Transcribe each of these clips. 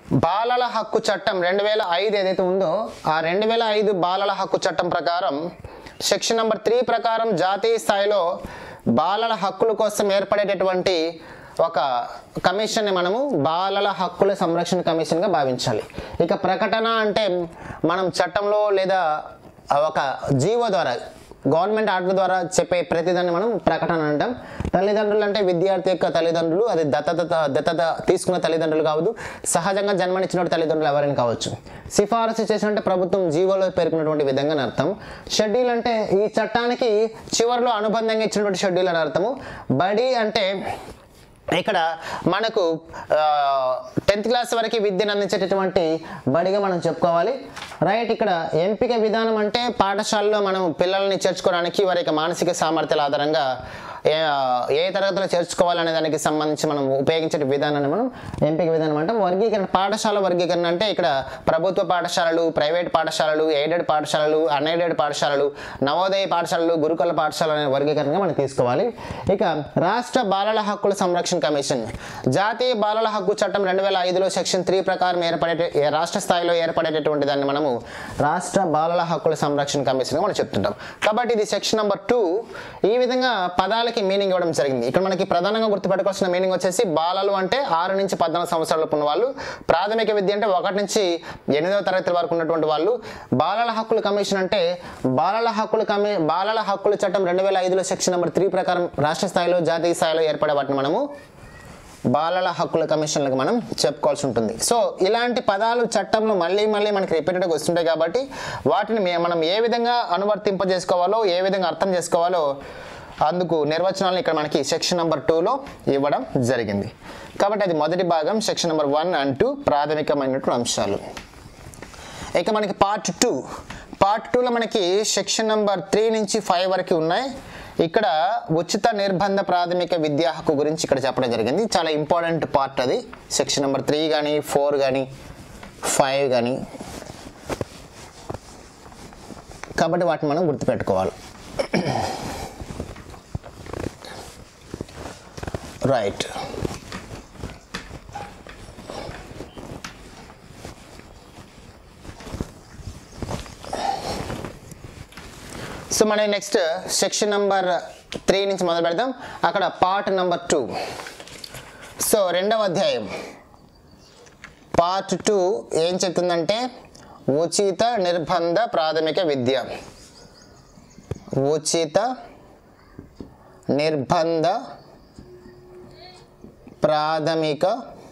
బాలల హక్కు చట్టం రెండు వేల ఐదు ఏదైతే ఉందో ఆ రెండు వేల ఐదు బాలల హక్కు చట్టం ప్రకారం సెక్షన్ నెంబర్ త్రీ ప్రకారం జాతీయ స్థాయిలో బాలల హక్కుల కోసం ఏర్పడేటటువంటి ఒక కమిషన్ని మనము బాలల హక్కుల సంరక్షణ కమిషన్గా భావించాలి ఇక ప్రకటన అంటే మనం చట్టంలో లేదా ఒక జీవో ద్వారా గవర్నమెంట్ ఆర్డర్ ద్వారా చెప్పే ప్రతిదాన్ని మనం ప్రకటన అంటాం తల్లిదండ్రులు అంటే విద్యార్థి యొక్క తల్లిదండ్రులు అది దత్తత దత్తత తీసుకున్న తల్లిదండ్రులు కావద్దు సహజంగా జన్మనిచ్చిన తల్లిదండ్రులు ఎవరైనా కావచ్చు సిఫారసు చేసినట్టే ప్రభుత్వం జీవోలో పేర్కొన్నటువంటి విధంగా అని అర్థం షెడ్యూల్ అంటే ఈ చట్టానికి చివరిలో అనుబంధంగా ఇచ్చినటువంటి షెడ్యూల్ అని అర్థము బడి అంటే ఇక్కడ మనకు టెన్త్ క్లాస్ వరకు విద్యను అందించేటటువంటి బడిగా మనం చెప్పుకోవాలి రైట్ ఇక్కడ ఎంపిక విధానం అంటే పాఠశాలలో మనం పిల్లల్ని చేర్చుకోవడానికి వారి యొక్క మానసిక సామర్థ్యాల ఆధారంగా ఏ ఏ తరగతిలో చేర్చుకోవాలనే దానికి సంబంధించి మనం ఉపయోగించే విధానాన్ని మనం ఎంపిక విధానం అంటే వర్గీకరణ పాఠశాల వర్గీకరణ అంటే ఇక్కడ ప్రభుత్వ పాఠశాలలు ప్రైవేట్ పాఠశాలలు ఎయిడెడ్ పాఠశాలలు అన్ఎయిడెడ్ పాఠశాలలు నవోదయ పాఠశాలలు గురుకుల పాఠశాలలు అనే వర్గీకరణగా మనం తీసుకోవాలి ఇక రాష్ట్ర బాలల హక్కుల సంరక్షణ కమిషన్ జాతీయ బాలల హక్కు చట్టం రెండు వేల ఐదులో సెక్షన్ త్రీ ప్రకారం ఏర్పడే ఏ రాష్ట్ర స్థాయిలో ఏర్పడేటటువంటి దాన్ని మనము రాష్ట్ర బాలల హక్కుల సంరక్షణ కమిషన్గా మనం చెప్తుంటాం కాబట్టి ఇది సెక్షన్ నెంబర్ టూ ఈ విధంగా పదాలకి మీనింగ్ ఇవ్వడం జరిగింది ఇక్కడ మనకి ప్రధానంగా గుర్తుపెట్టుకోవాల్సిన మీనింగ్ వచ్చేసి బాలలు అంటే ఆరు నుంచి పద్నాలుగు సంవత్సరాల ఉన్న వాళ్ళు ప్రాథమిక విద్య అంటే ఒకటి నుంచి ఎనిమిదవ తరగతి వరకు ఉన్నటువంటి వాళ్ళు బాలల హక్కుల కమిషన్ అంటే బాలల హక్కుల కమి బాలల హక్కుల చట్టం రెండు వేల ఐదులో సెక్షన్ నెంబర్ త్రీ ప్రకారం రాష్ట్ర స్థాయిలో జాతీయ స్థాయిలో ఏర్పడే వాటిని మనము బాలల హక్కుల కమిషన్లకు మనం చెప్పుకోవాల్సి ఉంటుంది సో ఇలాంటి పదాలు చట్టంలో మళ్ళీ మళ్ళీ మనకి రిపీటెడ్గా వస్తుంటాయి కాబట్టి వాటిని మే- మనం ఏ విధంగా అనువర్తింపజేసుకోవాలో ఏ విధంగా అర్థం చేసుకోవాలో అందుకు నిర్వచనాలను ఇక్కడ మనకి సెక్షన్ నెంబర్ టూలో ఇవ్వడం జరిగింది కాబట్టి అది మొదటి భాగం section number one and two ప్రాథమికమైనటువంటి అంశాలు ఇక మనకి పార్ట్ టూ పార్ట్ టూలో మనకి సెక్షన్ నెంబర్ త్రీ నుంచి ఫైవ్ వరకు ఉన్నాయి ఇక్కడ ఉచిత నిర్బంధ ప్రాథమిక విద్యా హక్కు గురించి ఇక్కడ చెప్పడం జరిగింది చాలా ఇంపార్టెంట్ పార్ట్ అది సెక్షన్ నెంబర్ త్రీ కానీ ఫోర్ కానీ ఫైవ్ కానీ కాబట్టి వాటిని మనం గుర్తుపెట్టుకోవాలి రైట్ సో మనం నెక్స్ట్ సెక్షన్ నెంబర్ త్రీ నుంచి మొదలు పెడదాం అక్కడ పార్ట్ నెంబర్ టూ సో రెండవ అధ్యాయం పార్ట్ టూ ఏం చెప్తుందంటే ఉచిత నిర్బంధ ప్రాథమిక విద్య ఉచిత నిర్బంధ ప్రాథమిక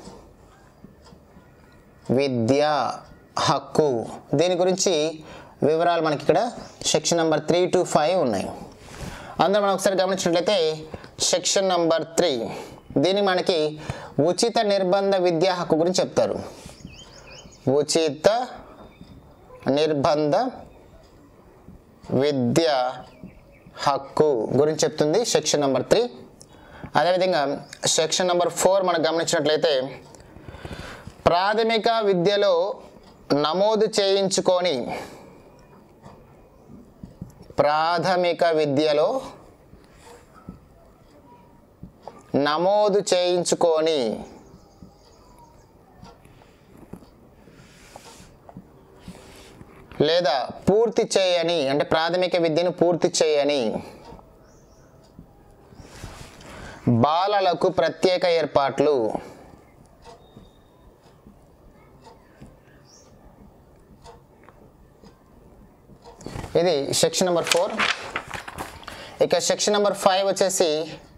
విద్య హక్కు దీని గురించి వివరాలు మనకి ఇక్కడ section number three to five ఉన్నాయి అందులో మనం ఒకసారి గమనించినట్లయితే సెక్షన్ నెంబర్ త్రీ దీన్ని మనకి ఉచిత నిర్బంధ విద్యా హక్కు గురించి చెప్తారు ఉచిత నిర్బంధ విద్య హక్కు గురించి చెప్తుంది సెక్షన్ నెంబర్ త్రీ అదేవిధంగా సెక్షన్ నెంబర్ ఫోర్ మనం గమనించినట్లయితే ప్రాథమిక విద్యలో నమోదు చేయించుకొని ప్రాథమిక విద్యలో నమోదు చేయించుకొని లేదా పూర్తి చేయని అంటే ప్రాథమిక విద్యను పూర్తి చేయని బాలలకు ప్రత్యేక ఏర్పాట్లు ఇది సెక్షన్ నెంబర్ ఫోర్ ఇక సెక్షన్ నెంబర్ ఫైవ్ వచ్చేసి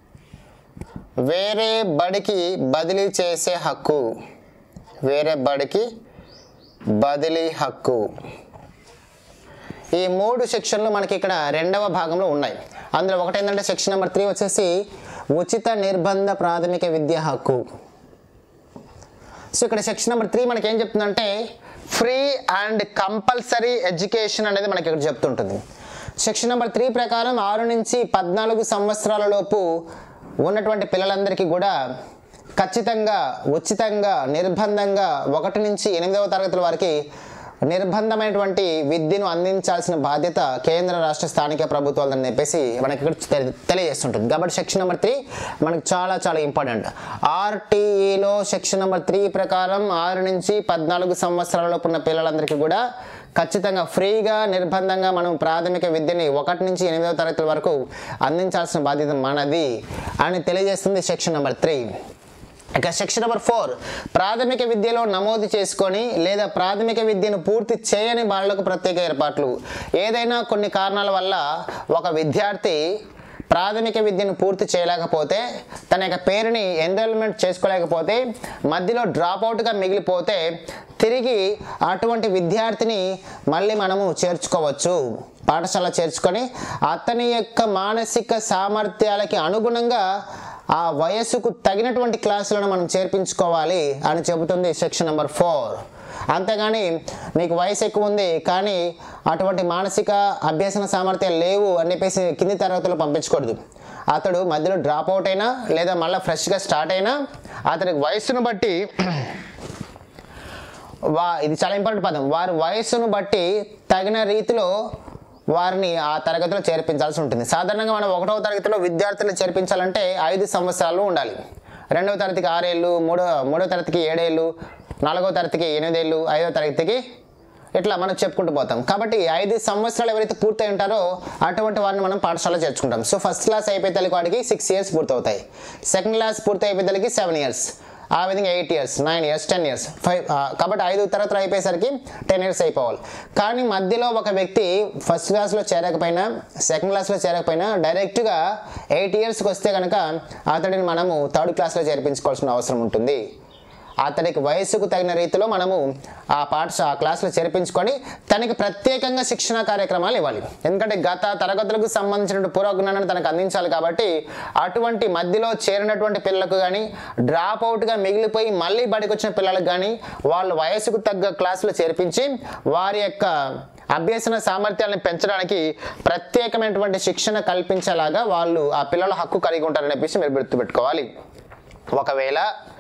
వేరే బడికి బదిలీ చేసే హక్కు వేరే బడికి బదిలీ హక్కు ఈ మూడు సెక్షన్లు మనకి ఇక్కడ రెండవ భాగంలో ఉన్నాయి అందులో ఒకటి ఏంటంటే సెక్షన్ నెంబర్ త్రీ వచ్చేసి ఉచిత నిర్బంధ ప్రాథమిక విద్యా హక్కు సో ఇక్కడ సెక్షన్ నెంబర్ త్రీ మనకి ఏం చెప్తుందంటే ఫ్రీ అండ్ కంపల్సరీ ఎడ్యుకేషన్ అనేది మనకి ఇక్కడ చెప్తుంటుంది సెక్షన్ నెంబర్ త్రీ ప్రకారం ఆరు నుంచి పద్నాలుగు సంవత్సరాల లోపు ఉన్నటువంటి పిల్లలందరికీ కూడా ఖచ్చితంగా ఉచితంగా నిర్బంధంగా ఒకటి నుంచి ఎనిమిదవ తరగతుల వరకు నిర్బంధమైనటువంటి విద్యను అందించాల్సిన బాధ్యత కేంద్ర రాష్ట్ర స్థానిక ప్రభుత్వాలని చెప్పేసి మనకి ఇక్కడ తెలి- తెలియజేస్తుంటుంది కాబట్టి సెక్షన్ నెంబర్ త్రీ మనకు చాలా చాలా ఇంపార్టెంట్ ఆర్టీఈలో సెక్షన్ నెంబర్ త్రీ ప్రకారం ఆరు నుంచి పద్నాలుగు సంవత్సరాలలోపు ఉన్న పిల్లలందరికీ కూడా ఖచ్చితంగా ఫ్రీగా నిర్బంధంగా మనం ప్రాథమిక విద్యని ఒకటి నుంచి ఎనిమిదవ తరగతి వరకు అందించాల్సిన బాధ్యత మనది అని తెలియజేస్తుంది సెక్షన్ నెంబర్ త్రీ ఇక సెక్షన్ నెంబర్ ఫోర్ ప్రాథమిక విద్యలో నమోదు చేసుకొని లేదా ప్రాథమిక విద్యను పూర్తి చేయని బాలలకు ప్రత్యేక ఏర్పాట్లు ఏదైనా కొన్ని కారణాల వల్ల ఒక విద్యార్థి ప్రాథమిక విద్యను పూర్తి చేయలేకపోతే తన యొక్క పేరుని ఎన్రోల్మెంట్ చేసుకోలేకపోతే మధ్యలో డ్రాప్ అవుట్గా మిగిలిపోతే తిరిగి అటువంటి విద్యార్థిని మళ్ళీ మనము చేర్చుకోవచ్చు పాఠశాల చేర్చుకొని అతని యొక్క మానసిక సామర్థ్యాలకి అనుగుణంగా ఆ వయస్సుకు తగినటువంటి క్లాసులను మనం చేర్పించుకోవాలి అని చెబుతుంది సెక్షన్ నెంబర్ ఫోర్ అంతేగాని నీకు వయసు ఎక్కువ ఉంది కానీ అటువంటి మానసిక అభ్యసన సామర్థ్యాలు లేవు అని చెప్పేసి కింది తరగతులు పంపించకూడదు అతడు మధ్యలో డ్రాప్ అవుట్ అయినా లేదా మళ్ళీ ఫ్రెష్గా స్టార్ట్ అయినా అతనికి వయస్సును బట్టి వా ఇది చాలా ఇంపార్టెంట్ పదం వారి వయస్సును బట్టి తగిన రీతిలో వారిని ఆ తరగతిలో చేర్పించాల్సి ఉంటుంది సాధారణంగా మనం ఒకటవ తరగతిలో విద్యార్థులను చేర్పించాలంటే ఐదు సంవత్సరాలు ఉండాలి రెండవ తరగతికి ఆరేళ్ళు మూడో మూడవ తరగతికి ఏడేళ్ళు నాలుగవ తరగతికి ఎనిమిదేళ్ళు ఐదవ తరగతికి ఇట్లా మనం చెప్పుకుంటూ పోతాం కాబట్టి ఐదు సంవత్సరాలు ఎవరైతే పూర్తయి ఉంటారో అటువంటి వారిని మనం పాఠశాల చేర్చుకుంటాం సో ఫస్ట్ క్లాస్ అయిపోయేతలకి వాడికి సిక్స్ ఇయర్స్ పూర్తవుతాయి సెకండ్ క్లాస్ పూర్తి అయిపోయేతలకి సెవెన్ ఇయర్స్ ఆ విధంగా eight years nine years ten years five కాబట్టి ఐదు తరగతులు అయిపోయేసరికి టెన్ ఇయర్స్ అయిపోవాలి కానీ మధ్యలో ఒక వ్యక్తి ఫస్ట్ క్లాస్లో చేరకపోయినా సెకండ్ క్లాస్లో చేరకపోయినా డైరెక్ట్గా ఎయిట్ ఇయర్స్కి వస్తే కనుక అతడిని మనము థర్డ్ క్లాస్లో చేర్పించుకోవాల్సిన అవసరం ఉంటుంది అతనికి వయసుకు తగిన రీతిలో మనము ఆ పాఠశ ఆ క్లాసులో చేర్పించుకొని తనకి ప్రత్యేకంగా శిక్షణ కార్యక్రమాలు ఇవ్వాలి ఎందుకంటే గత తరగతులకు సంబంధించిన పూర్వజ్ఞానాన్ని తనకు అందించాలి కాబట్టి అటువంటి మధ్యలో చేరినటువంటి పిల్లలకు కానీ డ్రాప్ అవుట్గా మిగిలిపోయి మళ్ళీ బడికి వచ్చిన పిల్లలకు కానీ వాళ్ళ వయసుకు తగ్గ క్లాసులో చేర్పించి వారి యొక్క అభ్యసన సామర్థ్యాలను పెంచడానికి ప్రత్యేకమైనటువంటి శిక్షణ కల్పించేలాగా వాళ్ళు ఆ పిల్లల హక్కు కలిగి ఉంటారని చెప్పేసి మీరు గుర్తుపెట్టుకోవాలి ఒకవేళ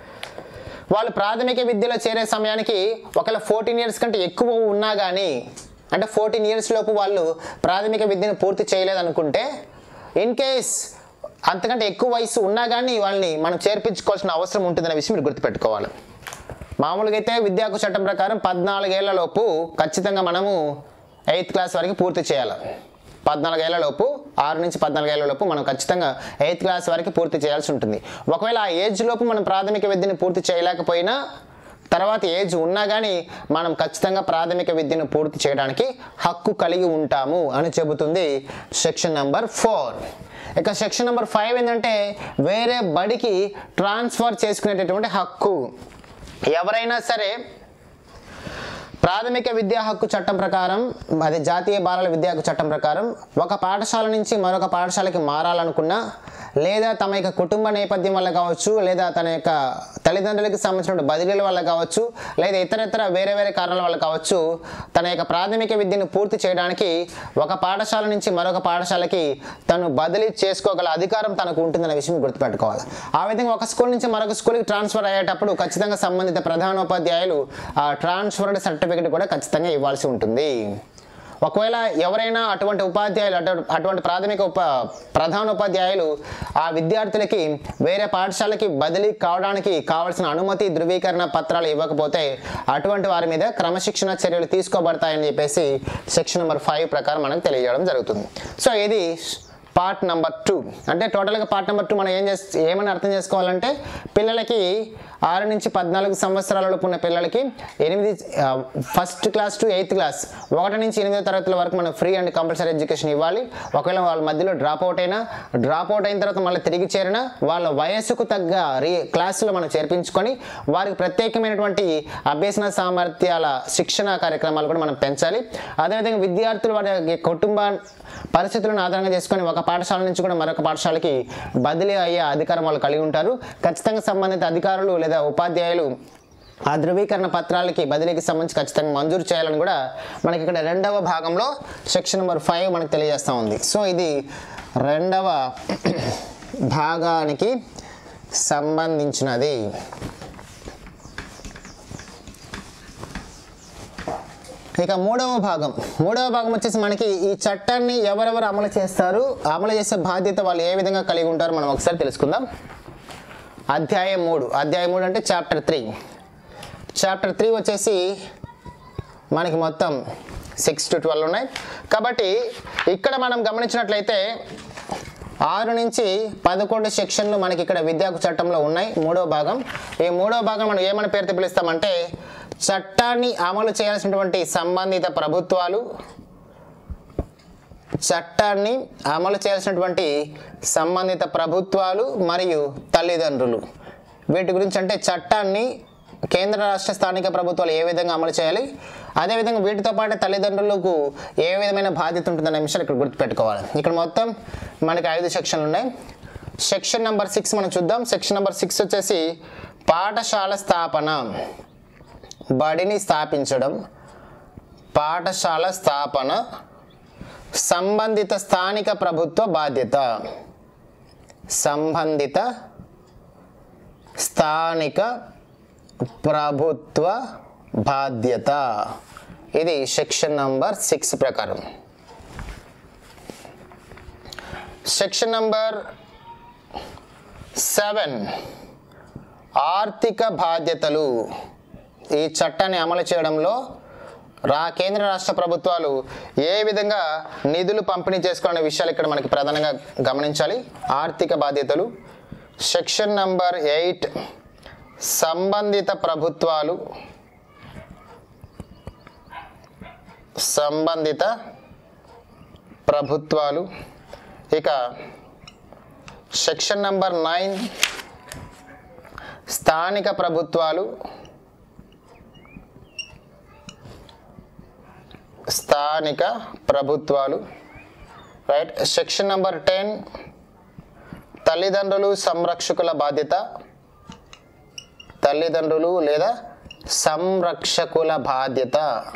వాళ్ళు ప్రాథమిక విద్యలో చేరే సమయానికి ఒకవేళ ఫోర్టీన్ ఇయర్స్ కంటే ఎక్కువ ఉన్నా కానీ అంటే ఫోర్టీన్ ఇయర్స్ లోపు వాళ్ళు ప్రాథమిక విద్యను పూర్తి చేయలేదనుకుంటే ఇన్ కేస్ అంతకంటే ఎక్కువ వయసు ఉన్నా కానీ వాళ్ళని మనం చేర్పించుకోవాల్సిన అవసరం ఉంటుందనే విషయం మీరు గుర్తుపెట్టుకోవాలి మామూలుగా అయితే విద్యాకు చట్టం ప్రకారం పద్నాలుగేళ్ల లోపు ఖచ్చితంగా మనము ఎయిత్ క్లాస్ వరకు పూర్తి చేయాలి పద్నాలుగేళ్ల లోపు ఆరు నుంచి పద్నాలుగేళ్ల లోపు మనం ఖచ్చితంగా ఎయిత్ క్లాస్ వరకు పూర్తి చేయాల్సి ఉంటుంది ఒకవేళ ఆ ఏజ్ లోపు మనం ప్రాథమిక విద్యను పూర్తి చేయలేకపోయినా తర్వాత ఏజ్ ఉన్నా కానీ మనం ఖచ్చితంగా ప్రాథమిక విద్యను పూర్తి చేయడానికి హక్కు కలిగి ఉంటాము అని చెబుతుంది సెక్షన్ నెంబర్ ఫోర్ ఇక సెక్షన్ నెంబర్ ఫైవ్ ఏంటంటే వేరే బడికి ట్రాన్స్ఫర్ చేసుకునేటటువంటి హక్కు ఎవరైనా సరే ప్రాథమిక విద్యా హక్కు చట్టం ప్రకారం అది జాతీయ బాలల విద్యా హక్కు చట్టం ప్రకారం ఒక పాఠశాల నుంచి మరొక పాఠశాలకి మారాలనుకున్నా లేదా తమ యొక్క కుటుంబ నేపథ్యం వల్ల కావచ్చు లేదా తన యొక్క తల్లిదండ్రులకు సంబంధించిన బదిలీల వల్ల కావచ్చు లేదా ఇతరత్ర వేరే వేరే కారణాల వల్ల కావచ్చు తన యొక్క ప్రాథమిక విద్యను పూర్తి చేయడానికి ఒక పాఠశాల నుంచి మరొక పాఠశాలకి తను బదిలీ చేసుకోగల అధికారం తనకు ఉంటుందనే విషయం గుర్తుపెట్టుకోవాలి ఆ విధంగా ఒక స్కూల్ నుంచి మరొక స్కూల్కి ట్రాన్స్ఫర్ అయ్యేటప్పుడు ఖచ్చితంగా సంబంధిత ప్రధానోపాధ్యాయులు ఆ ట్రాన్స్ఫర్డ్ సర్టిఫికేట్ కూడా ఖచ్చితంగా ఇవ్వాల్సి ఉంటుంది ఒకవేళ ఎవరైనా అటువంటి ఉపాధ్యాయులు అటు- అటువంటి ప్రాథమిక ఉప ప్రధాన ఉపాధ్యాయులు ఆ విద్యార్థులకి వేరే పాఠశాలకి బదిలీ కావడానికి కావాల్సిన అనుమతి ధృవీకరణ పత్రాలు ఇవ్వకపోతే అటువంటి వారి మీద క్రమశిక్షణ చర్యలు తీసుకోబడతాయని చెప్పేసి సెక్షన్ నెంబర్ ఫైవ్ ప్రకారం మనకు తెలియజేయడం జరుగుతుంది సో ఇది పార్ట్ నెంబర్ టూ అంటే టోటల్గా పార్ట్ నెంబర్ టూ మనం ఏం చేస్ ఏమని అర్థం చేసుకోవాలంటే పిల్లలకి ఆరు నుంచి పద్నాలుగు సంవత్సరాలలోపు ఉన్న పిల్లలకి ఎనిమిది first class to eighth class ఒకటి నుంచి ఎనిమిదో తరగతుల వరకు మనం ఫ్రీ అండ్ కంపల్సరీ ఎడ్యుకేషన్ ఇవ్వాలి ఒకవేళ వాళ్ళ మధ్యలో డ్రాప్ అవుట్ అయినా డ్రాప్ అవుట్ అయిన తర్వాత మళ్ళీ తిరిగి చేరినా వాళ్ళ వయస్సుకు తగ్గ రీ క్లాసులో మనం చేర్పించుకొని వారికి ప్రత్యేకమైనటువంటి అభ్యసన సామర్థ్యాల శిక్షణ కార్యక్రమాలు కూడా మనం పెంచాలి అదేవిధంగా విద్యార్థులు వారి యొక్క కుటుంబ పరిస్థితులను ఆధారంగా చేసుకొని ఒక పాఠశాల నుంచి కూడా మరొక పాఠశాలకి బదిలీ అయ్యే అధికారం వాళ్ళు కలిగి ఉంటారు ఖచ్చితంగా సంబంధిత అధికారులు లేదా ఉపాధ్యాయులు ఆ ధృవీకరణ పత్రాలకి బదిలీకి సంబంధించి ఖచ్చితంగా మంజూరు చేయాలని కూడా మనకి ఇక్కడ రెండవ భాగంలో సెక్షన్ నెంబర్ ఫైవ్ మనకు తెలియజేస్తూ ఉంది సో ఇది రెండవ భాగానికి సంబంధించినది ఇక మూడవ భాగం మూడవ భాగం వచ్చేసి మనకి ఈ చట్టాన్ని ఎవరెవరు అమలు చేస్తారు అమలు చేసే బాధ్యత వాళ్ళు ఏ విధంగా కలిగి ఉంటారో మనం ఒకసారి తెలుసుకుందాం అధ్యాయం మూడు అధ్యాయం మూడు అంటే చాప్టర్ త్రీ చాప్టర్ త్రీ వచ్చేసి మనకి మొత్తం సిక్స్ టు ట్వెల్వ్ ఉన్నాయి కాబట్టి ఇక్కడ మనం గమనించినట్లయితే ఆరు నుంచి పదకొండు సెక్షన్లు మనకి ఇక్కడ విద్యాకు చట్టంలో ఉన్నాయి మూడో భాగం ఈ మూడో భాగం మనం ఏమని పేరుతో పిలుస్తామంటే చట్టాన్ని అమలు చేయాల్సినటువంటి సంబంధిత ప్రభుత్వాలు చట్టాన్ని అమలు చేయాల్సినటువంటి సంబంధిత ప్రభుత్వాలు మరియు తల్లిదండ్రులు వీటి గురించి అంటే చట్టాన్ని కేంద్ర రాష్ట్ర స్థానిక ప్రభుత్వాలు ఏ విధంగా అమలు చేయాలి అదేవిధంగా వీటితో పాటు తల్లిదండ్రులకు ఏ విధమైన బాధ్యత ఉంటుందనే విషయాలు ఇక్కడ గుర్తుపెట్టుకోవాలి ఇక్కడ మొత్తం మనకి ఐదు సెక్షన్లు ఉన్నాయి సెక్షన్ నెంబర్ సిక్స్ మనం చూద్దాం సెక్షన్ నెంబర్ సిక్స్ వచ్చేసి పాఠశాల స్థాపన బడిని స్థాపించడం పాఠశాల స్థాపన సంబంధిత స్థానిక ప్రభుత్వ బాధ్యత సంబంధిత స్థానిక ప్రభుత్వ బాధ్యత ఇది సెక్షన్ నంబర్ సిక్స్ ప్రకారం సెక్షన్ నంబర్ సెవెన్ ఆర్థిక బాధ్యతలు ఈ చట్టాన్ని అమలు చేయడంలో రా కేంద్ర రాష్ట్ర ప్రభుత్వాలు ఏ విధంగా నిధులు పంపిణీ చేసుకోవాలనే విషయాలు ఇక్కడ మనకి ప్రధానంగా గమనించాలి ఆర్థిక బాధ్యతలు సెక్షన్ నంబర్ ఎయిట్ సంబంధిత ప్రభుత్వాలు సంబంధిత ప్రభుత్వాలు ఇక సెక్షన్ నంబర్ నైన్ స్థానిక ప్రభుత్వాలు స్థానిక ప్రభుత్వాలు రైట్ సెక్షన్ నంబర్ టెన్ తల్లిదండ్రులు సంరక్షకుల బాధ్యత తల్లిదండ్రులు లేదా సంరక్షకుల బాధ్యత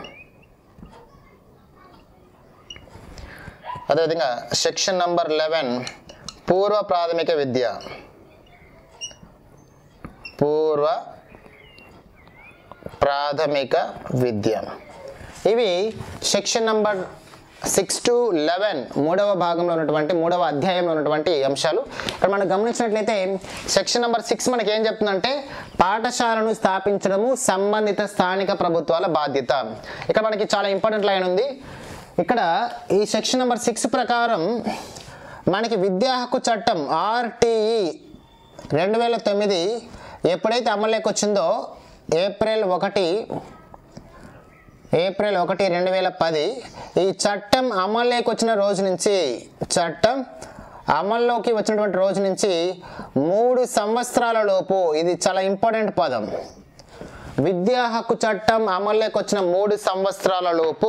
అదేవిధంగా సెక్షన్ నంబర్ లెవెన్ పూర్వ ప్రాథమిక విద్య పూర్వ ప్రాథమిక విద్య ఇవి section number six to eleven మూడవ భాగంలో ఉన్నటువంటి మూడవ అధ్యాయంలో ఉన్నటువంటి అంశాలు ఇక్కడ మనం గమనించినట్లయితే సెక్షన్ నెంబర్ సిక్స్ మనకి ఏం చెప్తుందంటే పాఠశాలను స్థాపించడము సంబంధిత స్థానిక ప్రభుత్వాల బాధ్యత ఇక్కడ మనకి చాలా ఇంపార్టెంట్ లైన్ ఉంది ఇక్కడ ఈ సెక్షన్ నెంబర్ సిక్స్ ప్రకారం మనకి విద్యా హక్కు చట్టం ఆర్టీఈ రెండు వేల తొమ్మిది ఎప్పుడైతే అమల్లోకి వచ్చిందో ఏప్రిల్ ఒకటి ఏప్రిల్ ఒకటి రెండు వేల పది ఈ చట్టం అమల్లోకి వచ్చిన రోజు నుంచి చట్టం అమల్లోకి వచ్చినటువంటి రోజు నుంచి మూడు సంవత్సరాల లోపు ఇది చాలా ఇంపార్టెంట్ పదం విద్యా హక్కు చట్టం అమల్లోకి వచ్చిన మూడు సంవత్సరాల లోపు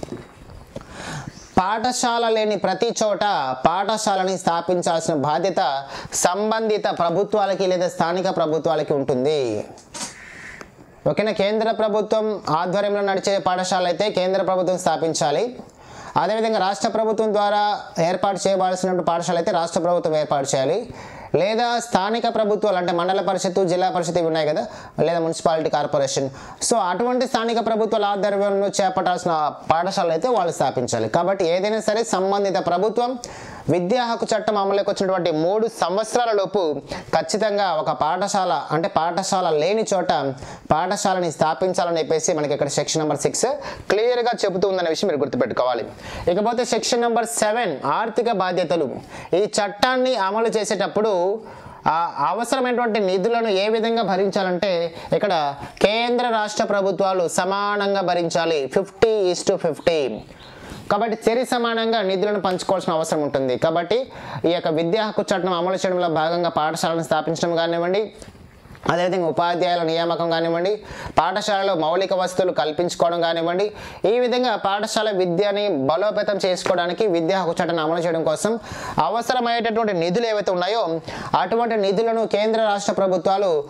పాఠశాల లేని ప్రతి చోట పాఠశాలని స్థాపించాల్సిన బాధ్యత సంబంధిత ప్రభుత్వాలకి లేదా స్థానిక ప్రభుత్వాలకి ఉంటుంది ఓకేనా కేంద్ర ప్రభుత్వం ఆధ్వర్యంలో నడిచే పాఠశాల అయితే కేంద్ర ప్రభుత్వం స్థాపించాలి అదేవిధంగా రాష్ట్ర ప్రభుత్వం ద్వారా ఏర్పాటు చేయవలసినటువంటి పాఠశాల అయితే రాష్ట్ర ప్రభుత్వం ఏర్పాటు చేయాలి లేదా స్థానిక ప్రభుత్వాలు అంటే మండల పరిషత్తు జిల్లా పరిషత్ ఇవి ఉన్నాయి కదా లేదా మున్సిపాలిటీ కార్పొరేషన్ సో అటువంటి స్థానిక ప్రభుత్వాల ఆధ్వర్యంలో చేపట్టాల్సిన పాఠశాలలు అయితే వాళ్ళు స్థాపించాలి కాబట్టి ఏదైనా సరే సంబంధిత ప్రభుత్వం విద్యా హక్కు చట్టం అమలుకి వచ్చినటువంటి మూడు సంవత్సరాల లోపు ఖచ్చితంగా ఒక పాఠశాల అంటే పాఠశాల లేని చోట పాఠశాలని స్థాపించాలని చెప్పేసి మనకి ఇక్కడ సెక్షన్ నెంబర్ సిక్స్ క్లియర్గా చెబుతూ ఉందనే విషయం మీరు గుర్తుపెట్టుకోవాలి ఇకపోతే సెక్షన్ నెంబర్ సెవెన్ ఆర్థిక బాధ్యతలు ఈ చట్టాన్ని అమలు చేసేటప్పుడు ఆ అవసరమైనటువంటి నిధులను ఏ విధంగా భరించాలంటే ఇక్కడ కేంద్ర రాష్ట్ర ప్రభుత్వాలు సమానంగా భరించాలి ఫిఫ్టీ ఈస్ టు ఫిఫ్టీ కాబట్టి సరి సమానంగా నిధులను పంచుకోవాల్సిన అవసరం ఉంటుంది కాబట్టి ఈ యొక్క విద్యా హక్కు చట్టం అమలు చేయడంలో భాగంగా పాఠశాలను స్థాపించడం కానివ్వండి అదేవిధంగా ఉపాధ్యాయుల నియామకం కానివ్వండి పాఠశాలలో మౌలిక వసతులు కల్పించుకోవడం కానివ్వండి ఈ విధంగా పాఠశాల విద్యని బలోపేతం చేసుకోవడానికి విద్యా హక్కు చట్టాన్ని అమలు చేయడం కోసం అవసరమయ్యేటటువంటి నిధులు ఏవైతే ఉన్నాయో అటువంటి నిధులను కేంద్ర రాష్ట్ర ప్రభుత్వాలు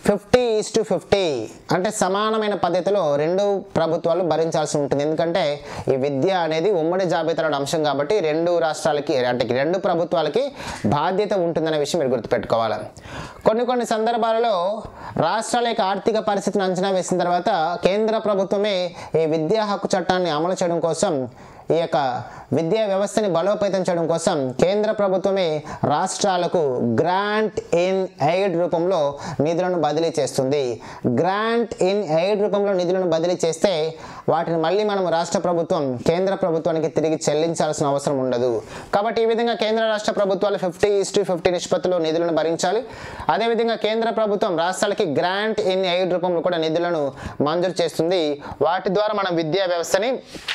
ఫిఫ్టీ ఈస్ టు ఫిఫ్టీ అంటే సమానమైన పద్ధతిలో రెండు ప్రభుత్వాలు భరించాల్సి ఉంటుంది ఎందుకంటే ఈ విద్య అనేది ఉమ్మడి జాబితాలో అంశం కాబట్టి రెండు రాష్ట్రాలకి అంటే రెండు ప్రభుత్వాలకి బాధ్యత ఉంటుందనే విషయం మీరు గుర్తుపెట్టుకోవాలి కొన్ని కొన్ని సందర్భాలలో రాష్ట్రాల యొక్క ఆర్థిక పరిస్థితిని అంచనా వేసిన తర్వాత కేంద్ర ప్రభుత్వమే ఈ విద్యా హక్కు చట్టాన్ని అమలు చేయడం కోసం ఈ యొక్క విద్యా వ్యవస్థని బలోపేతం చేయడం కోసం కేంద్ర ప్రభుత్వమే రాష్ట్రాలకు గ్రాంట్ ఇన్ ఎయిడ్ రూపంలో నిధులను బదిలీ చేస్తుంది గ్రాంట్ ఇన్ ఎయిడ్ రూపంలో నిధులను బదిలీ చేస్తే వాటిని మళ్ళీ మనం రాష్ట్ర ప్రభుత్వం కేంద్ర ప్రభుత్వానికి తిరిగి చెల్లించాల్సిన అవసరం ఉండదు కాబట్టి ఈ విధంగా కేంద్ర రాష్ట్ర ప్రభుత్వాలు ఫిఫ్టీ టు ఫిఫ్టీ నిష్పత్తిలో నిధులను భరించాలి అదేవిధంగా కేంద్ర ప్రభుత్వం రాష్ట్రాలకి గ్రాంట్ ఇన్ ఎయిడ్ రూపంలో కూడా నిధులను మంజూరు చేస్తుంది వాటి ద్వారా మనం విద్యా వ్యవస్థని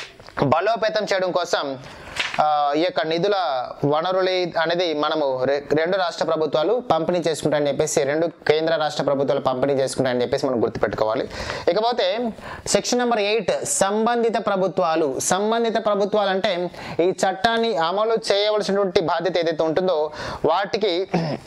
బలోపేతం చేయడం కోసం ఆ, ఈ యొక్క నిధుల వనరులు అనేది మనము రె- రెండు రాష్ట్ర ప్రభుత్వాలు పంపిణీ చేసుకుంటాయని చెప్పేసి రెండు కేంద్ర రాష్ట్ర ప్రభుత్వాలు పంపిణీ చేసుకుంటాయని చెప్పేసి మనం గుర్తుపెట్టుకోవాలి ఇకపోతే సెక్షన్ నెంబర్ ఎయిట్ సంబంధిత ప్రభుత్వాలు సంబంధిత ప్రభుత్వాలు అంటే ఈ చట్టాన్ని అమలు చేయవలసినటువంటి బాధ్యత ఏదైతే ఉంటుందో వాటికి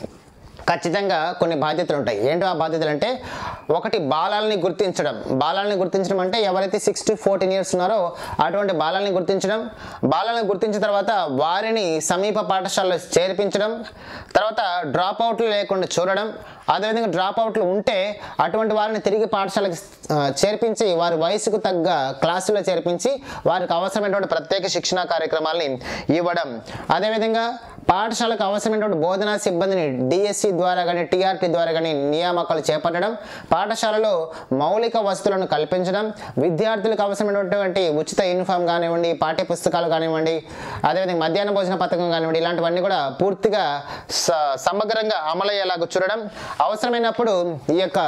ఖచ్చితంగా కొన్ని బాధ్యతలు ఉంటాయి ఏంటో ఆ బాధ్యతలు అంటే ఒకటి బాలల్ని గుర్తించడం బాలల్ని గుర్తించడం అంటే ఎవరైతే సిక్స్ టు ఫోర్టీన్ ఇయర్స్ ఉన్నారో అటువంటి బాలల్ని గుర్తించడం బాలల్ని గుర్తించిన తర్వాత వారిని సమీప పాఠశాలలో చేర్పించడం తర్వాత డ్రాప్ అవుట్లు లేకుండా చూడడం అదేవిధంగా డ్రాప్ అవుట్లు ఉంటే అటువంటి వారిని తిరిగి పాఠశాలకు ఆ, చేర్పించి వారి వయసుకు తగ్గ క్లాసులో చేర్పించి వారికి అవసరమైనటువంటి ప్రత్యేక శిక్షణా కార్యక్రమాలని ఇవ్వడం అదేవిధంగా పాఠశాలకు అవసరమైనటువంటి బోధనా సిబ్బందిని డిఎస్సి ద్వారా కానీ టీఆర్టీ ద్వారా కానీ నియామకాలు చేపట్టడం పాఠశాలలో మౌలిక వసతులను కల్పించడం విద్యార్థులకు అవసరమైనటువంటి ఉచిత యూనిఫామ్ కానివ్వండి పాఠ్య పుస్తకాలు కానివ్వండి అదేవిధంగా మధ్యాహ్న భోజన పథకం కానివ్వండి ఇలాంటివన్నీ కూడా పూర్తిగా స- సమగ్రంగా అమలయ్యేలాగా చూడడం అవసరమైనప్పుడు ఈ యొక్క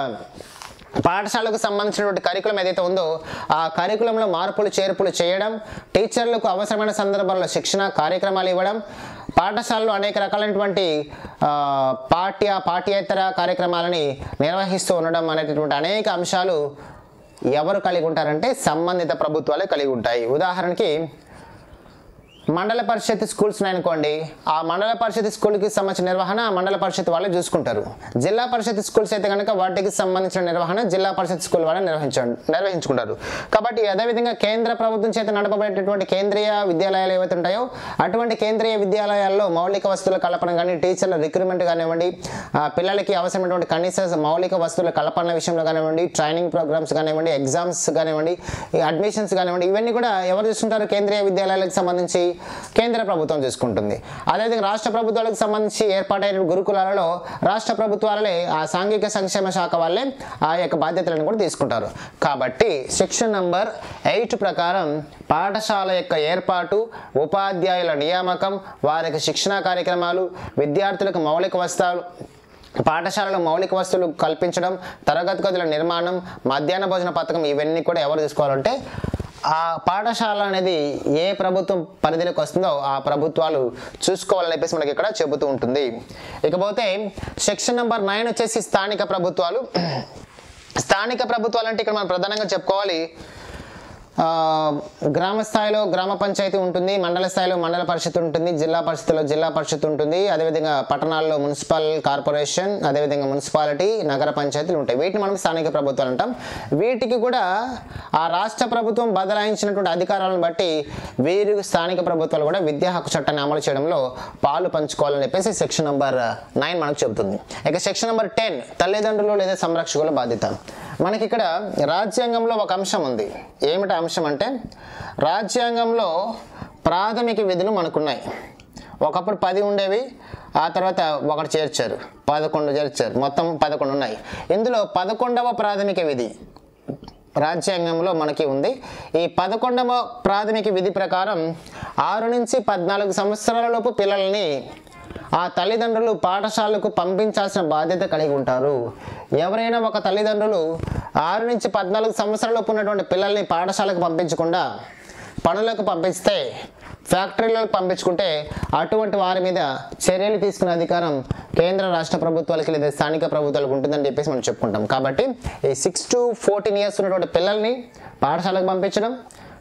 పాఠశాలకు సంబంధించినటువంటి కరికులం ఏదైతే ఉందో ఆ కరికులంలో మార్పులు చేర్పులు చేయడం టీచర్లకు అవసరమైన సందర్భాల్లో శిక్షణ కార్యక్రమాలు ఇవ్వడం పాఠశాలలో అనేక రకాలైనటువంటి ఆ, పాఠ్య పాఠ్యేతర కార్యక్రమాలని నిర్వహిస్తూ ఉండడం అనేటటువంటి అనేక అంశాలు ఎవరు కలిగి ఉంటారంటే సంబంధిత ప్రభుత్వాలే కలిగి ఉంటాయి ఉదాహరణకి మండల పరిషత్ స్కూల్స్ అనుకోండి ఆ మండల పరిషత్ స్కూల్కి సంబంధించిన నిర్వహణ ఆ మండల పరిషత్ వాళ్ళే చూసుకుంటారు జిల్లా పరిషత్ స్కూల్స్ అయితే కనుక వాటికి సంబంధించిన నిర్వహణ జిల్లా పరిషత్ స్కూల్ వాళ్ళే నిర్వహించ నిర్వహించుకుంటారు కాబట్టి అదేవిధంగా కేంద్ర ప్రభుత్వం చేత నడపబడేటటువంటి కేంద్రీయ విద్యాలయాలు ఏవైతే ఉంటాయో అటువంటి కేంద్రీయ విద్యాలయాల్లో మౌలిక వస్తువుల కల్పన కానీ టీచర్ల రిక్రూట్మెంట్ కానివ్వండి ఆ పిల్లలకి అవసరమైనటువంటి కనీస మౌలిక వస్తువుల కల్పన విషయంలో కానివ్వండి ట్రైనింగ్ ప్రోగ్రామ్స్ కానివ్వండి ఎగ్జామ్స్ కానివ్వండి ఈ అడ్మిషన్స్ కానివ్వండి ఇవన్నీ కూడా ఎవరు చూసుకుంటారు కేంద్రీయ విద్యాలయాలకు సంబంధించి కేంద్ర ప్రభుత్వం చూసుకుంటుంది అదేవిధంగా రాష్ట్ర ప్రభుత్వాలకు సంబంధించి ఏర్పాటైన గురుకులాలలో రాష్ట్ర ప్రభుత్వాలే ఆ సాంఘిక సంక్షేమ శాఖ వాళ్ళే ఆ యొక్క బాధ్యతలను కూడా తీసుకుంటారు కాబట్టి సెక్షన్ నంబర్ ఎయిట్ ప్రకారం పాఠశాల యొక్క ఏర్పాటు ఉపాధ్యాయుల నియామకం వారికి శిక్షణా కార్యక్రమాలు విద్యార్థులకు మౌలిక వస్తాలు పాఠశాలలో మౌలిక వస్తువులు కల్పించడం తరగతి గదుల నిర్మాణం మధ్యాహ్న భోజన పథకం ఇవన్నీ కూడా ఎవరు తీసుకోవాలంటే ఆ పాఠశాల అనేది ఏ ప్రభుత్వం పరిధిలోకి వస్తుందో ఆ ప్రభుత్వాలు చూసుకోవాలని చెప్పేసి మనకి ఇక్కడ చెబుతూ ఉంటుంది ఇకపోతే సెక్షన్ నెంబర్ నైన్ వచ్చేసి స్థానిక ప్రభుత్వాలు స్థానిక ప్రభుత్వాలు అంటే ఇక్కడ మనం ప్రధానంగా చెప్పుకోవాలి ఆ, గ్రామ స్థాయిలో గ్రామ పంచాయతీ ఉంటుంది మండల స్థాయిలో మండల పరిషత్ ఉంటుంది జిల్లా పరిషత్లో జిల్లా పరిషత్ ఉంటుంది అదేవిధంగా పట్టణాల్లో మున్సిపల్ కార్పొరేషన్ అదేవిధంగా మున్సిపాలిటీ నగర పంచాయతీలు ఉంటాయి వీటిని మనం స్థానిక ప్రభుత్వాలు అంటాం వీటికి కూడా ఆ రాష్ట్ర ప్రభుత్వం బదలాయించినటువంటి అధికారాలను బట్టి వీరు స్థానిక ప్రభుత్వాలు కూడా విద్యా హక్కు చట్టాన్ని అమలు చేయడంలో పాలు పంచుకోవాలని చెప్పేసి సెక్షన్ నెంబర్ నైన్ మనకు చెబుతుంది ఇక సెక్షన్ నెంబర్ టెన్ తల్లిదండ్రులు లేదా సంరక్షకుల బాధ్యత మనకి ఇక్కడ రాజ్యాంగంలో ఒక అంశం ఉంది ఏమిటి అంశం అంటే రాజ్యాంగంలో ప్రాథమిక విధులు మనకున్నాయి ఒకప్పుడు పది ఉండేవి ఆ తర్వాత ఒకటి చేర్చారు పదకొండు చేర్చారు మొత్తం పదకొండు ఉన్నాయి ఇందులో పదకొండవ ప్రాథమిక విధి రాజ్యాంగంలో మనకి ఉంది ఈ పదకొండవ ప్రాథమిక విధి ప్రకారం ఆరు నుంచి పద్నాలుగు సంవత్సరాల లోపు పిల్లల్ని ఆ తల్లిదండ్రులు పాఠశాలకు పంపించాల్సిన బాధ్యత కలిగి ఉంటారు ఎవరైనా ఒక తల్లిదండ్రులు ఆరు నుంచి పద్నాలుగు సంవత్సరాలలోపు ఉన్నటువంటి పిల్లల్ని పాఠశాలకు పంపించకుండా పనులకు పంపిస్తే ఫ్యాక్టరీలకు పంపించుకుంటే అటువంటి వారి మీద చర్యలు తీసుకునే అధికారం కేంద్ర రాష్ట్ర ప్రభుత్వాలకి లేదా స్థానిక ప్రభుత్వాలకు ఉంటుందని చెప్పేసి మనం చెప్పుకుంటాం కాబట్టి ఈ సిక్స్ టు ఫోర్టీన్ ఇయర్స్ ఉన్నటువంటి పిల్లల్ని పాఠశాలకు పంపించడం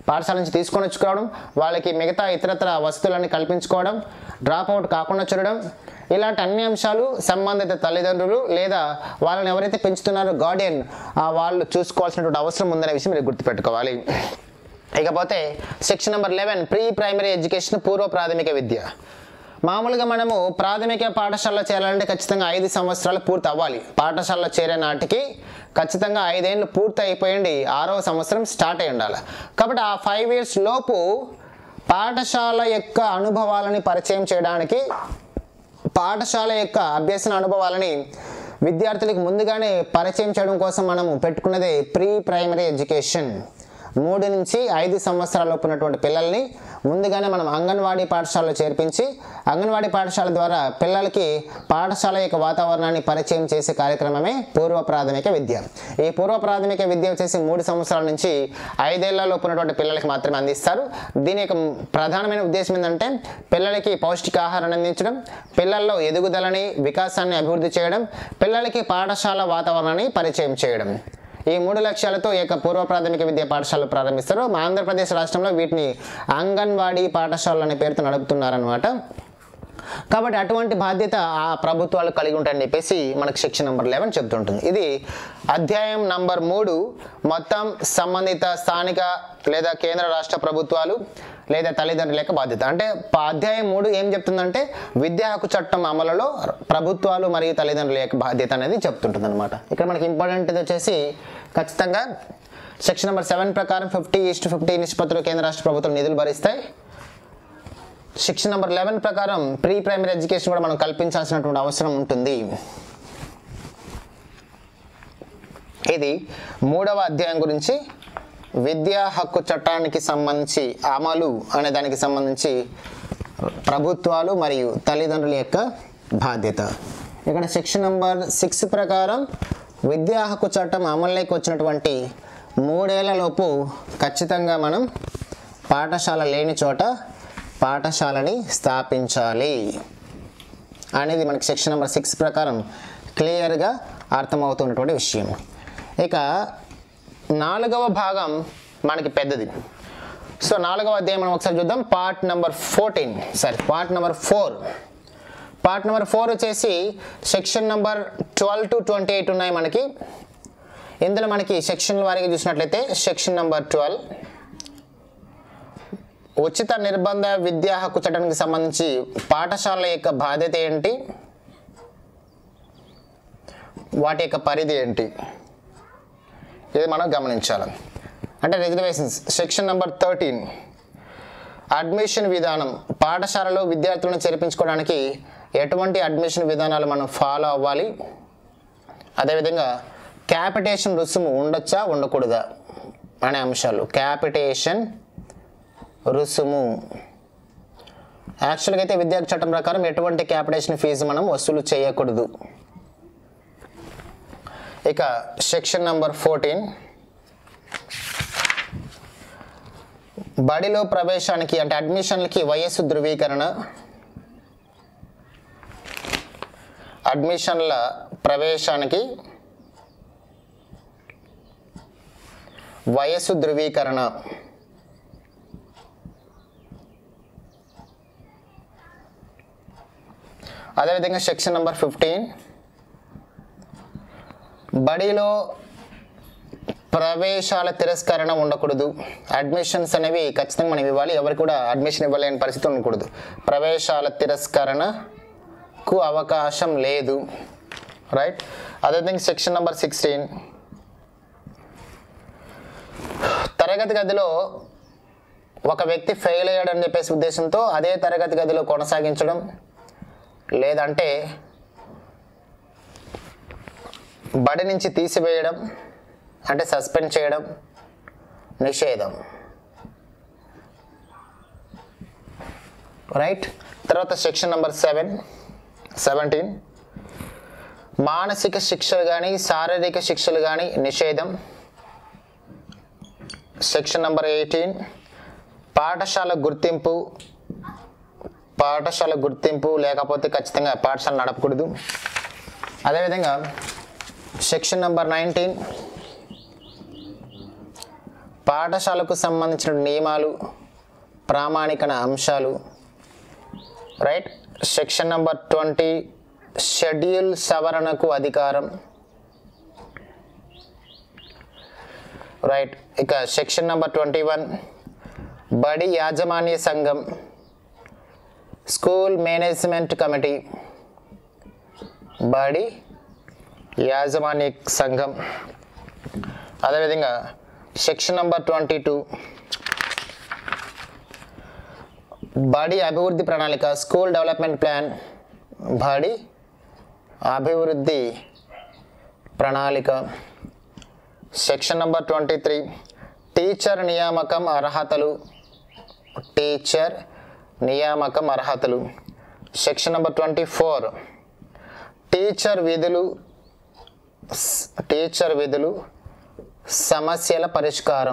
పాఠశాల నుంచి తీసుకొని వచ్చుకోవడం వాళ్ళకి మిగతా ఇతరత్ర వసతులన్నీ కల్పించుకోవడం డ్రాప్ అవుట్ కాకుండా చూడడం ఇలాంటి అన్ని అంశాలు సంబంధిత తల్లిదండ్రులు లేదా వాళ్ళని ఎవరైతే పెంచుతున్నారో గార్డియన్ వాళ్ళు చూసుకోవాల్సినటువంటి అవసరం ఉందనే విషయం మీరు గుర్తుపెట్టుకోవాలి ఇకపోతే section number eleven pre primary education పూర్వ ప్రాథమిక విద్య మామూలుగా మనము ప్రాథమిక పాఠశాలలో చేరాలంటే ఖచ్చితంగా ఐదు సంవత్సరాలు పూర్తి అవ్వాలి పాఠశాలలో చేరే నాటికి ఖచ్చితంగా ఐదేళ్ళు పూర్తి అయిపోయింది ఆరవ సంవత్సరం స్టార్ట్ అయి ఉండాలి కాబట్టి ఆ ఫైవ్ ఇయర్స్ లోపు పాఠశాల యొక్క అనుభవాలని పరిచయం చేయడానికి పాఠశాల యొక్క అభ్యసన అనుభవాలని విద్యార్థులకు ముందుగానే పరిచయం చేయడం కోసం మనము పెట్టుకున్నదే ప్రీ ప్రైమరీ ఎడ్యుకేషన్ మూడు నుంచి ఐదు సంవత్సరాలలోపు ఉన్నటువంటి పిల్లల్ని ముందుగానే మనం అంగన్వాడీ పాఠశాలలో చేర్పించి అంగన్వాడీ పాఠశాల ద్వారా పిల్లలకి పాఠశాల యొక్క వాతావరణాన్ని పరిచయం చేసే కార్యక్రమమే పూర్వ ప్రాథమిక విద్య ఈ పూర్వ ప్రాథమిక విద్య వచ్చేసి మూడు సంవత్సరాల నుంచి ఐదేళ్లలోపు ఉన్నటువంటి పిల్లలకి మాత్రమే అందిస్తారు దీని యొక్క ప్రధానమైన ఉద్దేశం ఏంటంటే పిల్లలకి పౌష్టికాహారాన్ని అందించడం పిల్లల్లో ఎదుగుదలని వికాసాన్ని అభివృద్ధి చేయడం పిల్లలకి పాఠశాల వాతావరణాన్ని పరిచయం చేయడం ఈ మూడు లక్ష్యాలతో ఈ యొక్క పూర్వ ప్రాథమిక విద్యా పాఠశాలలు ప్రారంభిస్తారు మా ఆంధ్రప్రదేశ్ రాష్ట్రంలో వీటిని అంగన్వాడీ పాఠశాలలు అనే పేరుతో నడుపుతున్నారనమాట కాబట్టి అటువంటి బాధ్యత ఆ ప్రభుత్వాలు కలిగి ఉంటాయని చెప్పేసి మనకు సెక్షన్ నెంబర్ లెవెన్ చెప్తుంటుంది ఇది అధ్యాయం నంబర్ మూడు మొత్తం సంబంధిత స్థానిక లేదా కేంద్ర రాష్ట్ర ప్రభుత్వాలు లేదా తల్లిదండ్రుల యొక్క బాధ్యత అంటే ప- అధ్యాయం మూడు ఏం చెప్తుందంటే విద్యా హక్కు చట్టం అమలులో ప్రభుత్వాలు మరియు తల్లిదండ్రుల యొక్క బాధ్యత అనేది చెప్తుంటుంది అనమాట ఇక్కడ మనకి ఇంపార్టెంట్ వచ్చేసి ఖచ్చితంగా సెక్షన్ నెంబర్ సెవెన్ ప్రకారం ఫిఫ్టీ ఈస్ట్ ఫిఫ్టీ నిష్పత్తిలో కేంద్ర రాష్ట్ర ప్రభుత్వం నిధులు భరిస్తాయి సెక్షన్ నెంబర్ లెవెన్ ప్రకారం ప్రీ ప్రైమరీ ఎడ్యుకేషన్ కూడా మనం కల్పించాల్సినటువంటి అవసరం ఉంటుంది ఇది మూడవ అధ్యాయం గురించి విద్యా హక్కు చట్టానికి సంబంధించి అమలు అనే దానికి సంబంధించి ప్రభుత్వాలు మరియు తల్లిదండ్రుల యొక్క బాధ్యత ఇక్కడ సెక్షన్ నెంబర్ సిక్స్ ప్రకారం విద్యా హక్కు చట్టం అమల్లోకి వచ్చినటువంటి మూడేళ్లలోపు ఖచ్చితంగా మనం పాఠశాల లేని చోట పాఠశాలని స్థాపించాలి అనేది మనకి సెక్షన్ నెంబర్ సిక్స్ ప్రకారం క్లియర్గా అర్థమవుతున్నటువంటి విషయం ఇక నాలుగవ భాగం మనకి పెద్దది సో నాలుగవ అధ్యాయం మనం ఒకసారి చూద్దాం part number fourteen sorry part number four part number four వచ్చేసి section number twelve to twenty eight ఉన్నాయి మనకి ఇందులో మనకి సెక్షన్ వారీగా చూసినట్లయితే సెక్షన్ నెంబర్ ట్వెల్వ్ ఉచిత నిర్బంధ విద్యా హక్కు చట్టానికి సంబంధించి పాఠశాలల యొక్క బాధ్యత ఏంటి వాటి యొక్క పరిధి ఏంటి ఇది మనం గమనించాలి అంటే reservations section number thirteen admission విధానం పాఠశాలలో విద్యార్థులను చేర్పించుకోవడానికి ఎటువంటి అడ్మిషన్ విధానాలు మనం ఫాలో అవ్వాలి అదేవిధంగా క్యాపిటేషన్ రుసుము ఉండొచ్చా ఉండకూడదా అనే అంశాలు క్యాపిటేషన్ రుసుము యాక్చువల్గా అయితే విద్యా చట్టం ప్రకారం ఎటువంటి క్యాపిటేషన్ ఫీజు మనం వసూలు చేయకూడదు ఇక సెక్షన్ నంబర్ ఫోర్టీన్ బడిలో ప్రవేశానికి అంటే అడ్మిషన్లకి వయస్సు ధృవీకరణ అడ్మిషన్ల ప్రవేశానికి వయస్సు ధృవీకరణ అదేవిధంగా సెక్షన్ నెంబర్ ఫిఫ్టీన్ బడిలో ప్రవేశాల తిరస్కరణ ఉండకూడదు అడ్మిషన్స్ అనేవి ఖచ్చితంగా మనం ఇవ్వాలి ఎవరికి కూడా అడ్మిషన్ ఇవ్వలేని పరిస్థితి ఉండకూడదు ప్రవేశాల తిరస్కరణకు అవకాశం లేదు రైట్ అదేవిధంగా సెక్షన్ నెంబర్ సిక్స్టీన్ తరగతి గదిలో ఒక వ్యక్తి ఫెయిల్ అయ్యాడని చెప్పేసి ఉద్దేశంతో అదే తరగతి గదిలో కొనసాగించడం లేదంటే బడి నుంచి తీసివేయడం అంటే సస్పెండ్ చేయడం నిషేధం రైట్ తర్వాత సెక్షన్ నెంబర్ సెవెన్ సెవెంటీన్ మానసిక శిక్షలు కానీ శారీరక శిక్షలు కానీ నిషేధం సెక్షన్ నెంబర్ ఎయిటీన్ పాఠశాల గుర్తింపు పాఠశాల గుర్తింపు లేకపోతే ఖచ్చితంగా పాఠశాల నడపకూడదు అదేవిధంగా సెక్షన్ నెంబర్ నైన్టీన్ పాఠశాలకు సంబంధించిన నియమాలు ప్రామాణిక అంశాలు right section number twenty schedule సవరణకు అధికారం రైట్ ఇక సెక్షన్ నంబర్ ట్వంటీ వన్ బడి యాజమాన్య సంఘం స్కూల్ మేనేజ్మెంట్ కమిటీ బడి యాజమాన్య సంఘం అదేవిధంగా సెక్షన్ నంబర్ ట్వంటీ టూ బడి అభివృద్ధి ప్రణాళిక స్కూల్ డెవలప్మెంట్ ప్లాన్ బడి అభివృద్ధి ప్రణాళిక section number twenty three teacher నియామకం అర్హతలు టీచర్ నియామకం అర్హతలు section number twenty four teacher విధులు స్- టీచర్ విధులు సమస్యల పరిష్కారం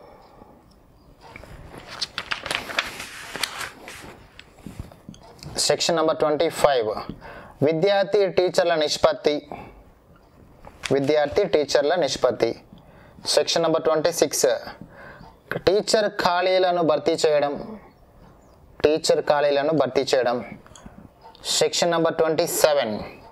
సెక్షన్ నంబర్ ట్వంటీ ఫైవ్ విద్యార్థి టీచర్ల నిష్పత్తి విద్యార్థి టీచర్ల నిష్పత్తి section number twenty six teacher ఖాళీలను భర్తీ చేయడం టీచర్ ఖాళీలను భర్తీ చేయడం సెక్షన్ నంబర్ ట్వంటీ సెవెన్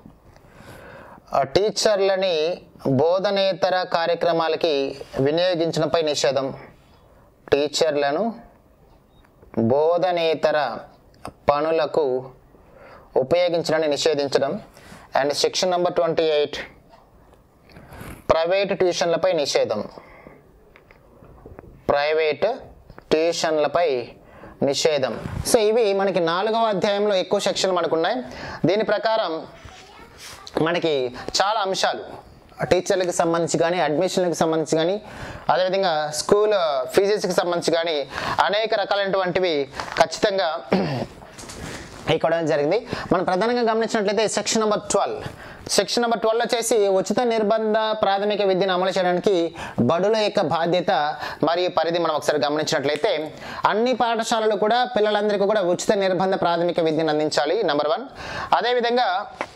టీచర్లని బోధనేతర కార్యక్రమాలకి వినియోగించడంపై నిషేధం టీచర్లను బోధనేతర పనులకు ఉపయోగించడాన్ని నిషేధించడం and section number twenty eight private ట్యూషన్లపై నిషేధం ప్రైవేట్ ట్యూషన్లపై నిషేధం సో ఇవి మనకి నాలుగవ అధ్యాయంలో ఎక్కువ సెక్షన్లు మనకు ఉన్నాయి దీని ప్రకారం మనకి చాలా అంశాలు టీచర్లకు సంబంధించి కానీ అడ్మిషన్లకు సంబంధించి కానీ అదేవిధంగా స్కూల్ ఫీజెస్కి సంబంధించి కానీ అనేక రకాలైనటువంటివి ఖచ్చితంగా ఇక్కడ జరిగింది మనం ప్రధానంగా గమనించినట్లయితే section number twelve section number twelve వచ్చేసి ఉచిత నిర్బంధ ప్రాథమిక విద్యను అమలు చేయడానికి బడుల యొక్క బాధ్యత మరియు పరిధి మనం ఒకసారి గమనించినట్లయితే అన్ని పాఠశాలలు కూడా పిల్లలందరికీ కూడా ఉచిత నిర్బంధ ప్రాథమిక విద్యను అందించాలి నెంబర్ వన్ అదేవిధంగా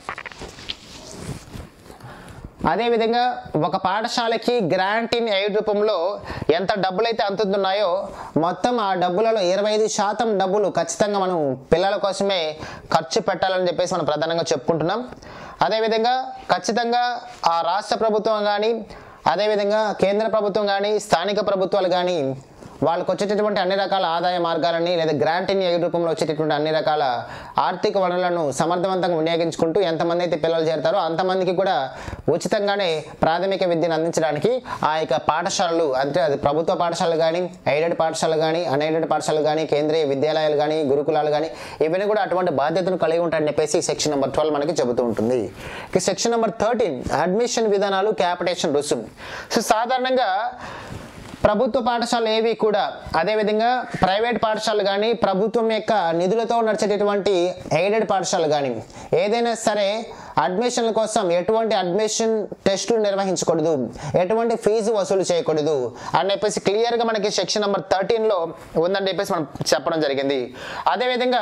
అదేవిధంగా ఒక పాఠశాలకి గ్రాంట్ ఇన్ ఎయిడ్ రూపంలో ఎంత డబ్బులు అయితే అందుతున్నాయో మొత్తం ఆ డబ్బులలో ఇరవై ఐదు శాతం డబ్బులు ఖచ్చితంగా మనం పిల్లల కోసమే ఖర్చు పెట్టాలని చెప్పేసి మనం ప్రధానంగా చెప్పుకుంటున్నాం అదేవిధంగా ఖచ్చితంగా ఆ రాష్ట్ర ప్రభుత్వం కానీ అదేవిధంగా కేంద్ర ప్రభుత్వం కానీ స్థానిక ప్రభుత్వాలు కానీ వాళ్ళకు వచ్చేటటువంటి అన్ని రకాల ఆదాయ మార్గాలని లేదా గ్రాంట్ ఇన్ ఎయిడ్ రూపంలో వచ్చేటటువంటి అన్ని రకాల ఆర్థిక వనరులను సమర్థవంతంగా వినియోగించుకుంటూ ఎంతమంది అయితే పిల్లలు చేరతారో అంతమందికి కూడా ఉచితంగానే ప్రాథమిక విద్యను అందించడానికి ఆ యొక్క పాఠశాలలు అంటే అది ప్రభుత్వ పాఠశాలలు కానీ ఎయిడెడ్ పాఠశాలలు కానీ అన్ఎయిడెడ్ పాఠశాలలు కానీ కేంద్రీయ విద్యాలయాలు కానీ గురుకులాలు కానీ ఇవన్నీ కూడా అటువంటి బాధ్యతను కలిగి ఉంటాయని చెప్పేసి సెక్షన్ నెంబర్ ట్వెల్వ్ మనకి చెబుతూ ఉంటుంది ఇక సెక్షన్ నెంబర్ థర్టీన్ అడ్మిషన్ విధానాలు క్యాపిటేషన్ రుసుము సో సాధారణంగా ప్రభుత్వ పాఠశాలలు ఏవి కూడా అదేవిధంగా ప్రైవేట్ పాఠశాలలు కానీ ప్రభుత్వం యొక్క నిధులతో నడిచేటటువంటి ఎయిడెడ్ పాఠశాలలు కానీ ఏదైనా సరే అడ్మిషన్ల కోసం ఎటువంటి అడ్మిషన్ టెస్టులు నిర్వహించకూడదు ఎటువంటి ఫీజు వసూలు చేయకూడదు అని చెప్పేసి క్లియర్గా మనకి సెక్షన్ నెంబర్ థర్టీన్లో ఉందని చెప్పేసి మనం చెప్పడం జరిగింది అదేవిధంగా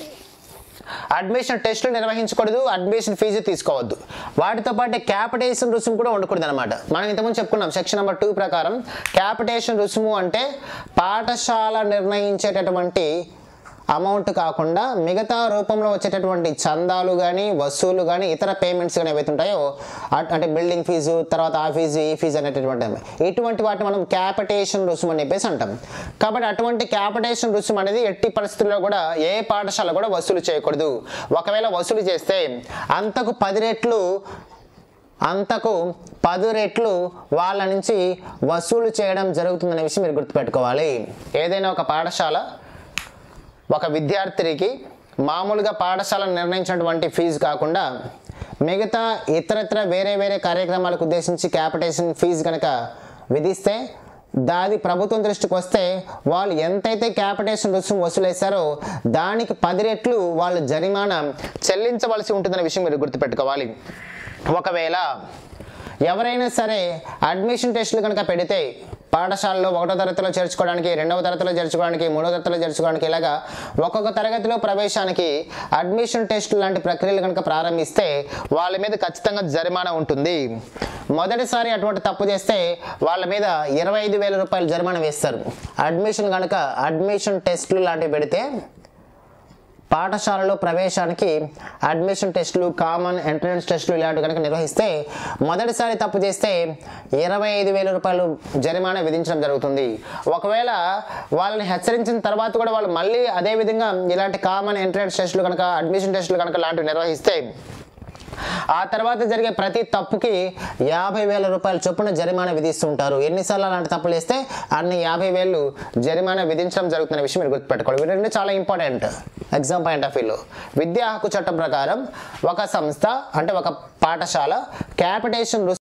అడ్మిషన్ టెస్టులు నిర్వహించకూడదు అడ్మిషన్ ఫీజు తీసుకోవద్దు వాటితో పాటు క్యాపిటేషన్ రుసుము కూడా ఉండకూడదు అనమాట మనం ఇంతకుముందు చెప్పుకున్నాం సెక్షన్ నెంబర్ టూ ప్రకారం క్యాపిటేషన్ రుసుము అంటే పాఠశాల నిర్ణయించేటటువంటి అమౌంట్ కాకుండా మిగతా రూపంలో వచ్చేటటువంటి చందాలు కానీ వసూలు కానీ ఇతర పేమెంట్స్ కానీ ఏవైతే ఉంటాయో అట్- అంటే బిల్డింగ్ ఫీజు తర్వాత ఆ ఫీజు ఈ ఫీజు అనేటటువంటి ఇటువంటి వాటిని మనం క్యాపిటేషన్ రుసుము అని చెప్పేసి అంటాం కాబట్టి అటువంటి క్యాపిటేషన్ రుసుము అనేది ఎట్టి పరిస్థితుల్లో కూడా ఏ పాఠశాల కూడా వసూలు చేయకూడదు ఒకవేళ వసూలు చేస్తే అంతకు పది రెట్లు అంతకు పది రెట్లు వాళ్ళ నుంచి వసూలు చేయడం జరుగుతుందనే విషయం మీరు గుర్తుపెట్టుకోవాలి ఏదైనా ఒక పాఠశాల ఒక విద్యార్థికి మామూలుగా పాఠశాల నిర్ణయించినటువంటి ఫీజు కాకుండా మిగతా ఇతరత్ర వేరే వేరే కార్యక్రమాలకు ఉద్దేశించి క్యాపిటేషన్ ఫీజు కనుక విధిస్తే దాది ప్రభుత్వం దృష్టికి వస్తే వాళ్ళు ఎంతైతే క్యాపిటేషన్ రుసుము వసూలేశారో దానికి పది రెట్లు వాళ్ళు జరిమానా చెల్లించవలసి ఉంటుందనే విషయం మీరు గుర్తుపెట్టుకోవాలి ఒకవేళ ఎవరైనా సరే అడ్మిషన్ టెస్టులు కనుక పెడితే పాఠశాలలో ఒకటో తరగతిలో చేర్చుకోవడానికి రెండవ తరగతిలో చేర్చుకోవడానికి మూడో తరగతిలో చేర్చుకోవడానికి ఇలాగా ఒక్కొక్క తరగతిలో ప్రవేశానికి అడ్మిషన్ టెస్ట్ లాంటి ప్రక్రియలు కనుక ప్రారంభిస్తే వాళ్ళ మీద ఖచ్చితంగా జరిమానా ఉంటుంది మొదటిసారి అటువంటి తప్పు చేస్తే వాళ్ళ మీద ఇరవై ఐదు వేల రూపాయలు జరిమానా వేస్తారు అడ్మిషన్ కనుక అడ్మిషన్ టెస్టులు లాంటివి పెడితే పాఠశాలలో ప్రవేశానికి అడ్మిషన్ టెస్టులు కామన్ ఎంట్రన్స్ టెస్టులు ఇలాంటివి కనుక నిర్వహిస్తే మొదటిసారి తప్పు చేస్తే ఇరవై ఐదు వేల రూపాయలు జరిమానా విధించడం జరుగుతుంది ఒకవేళ వాళ్ళని హెచ్చరించిన తర్వాత కూడా వాళ్ళు మళ్ళీ అదే విధంగా ఇలాంటి కామన్ ఎంట్రన్స్ టెస్టులు కనుక అడ్మిషన్ టెస్టులు కనుక లాంటివి నిర్వహిస్తే ఆ తర్వాత జరిగే ప్రతి తప్పుకి యాభై వేల రూపాయల చొప్పున జరిమానా విధిస్తుంటారు ఎన్నిసార్లు అలాంటి తప్పులు వేస్తే అన్ని యాభై వేలు జరిమానా విధించడం జరుగుతున్న విషయం మీరు గుర్తుపెట్టుకోవాలి ఇవి రెండు చాలా ఇంపార్టెంట్ ఎగ్జామ్ పాయింట్ ఆఫ్ వ్యూలో విద్యా హక్కు చట్టం ప్రకారం ఒక సంస్థ అంటే ఒక పాఠశాల క్యాపిటేషన్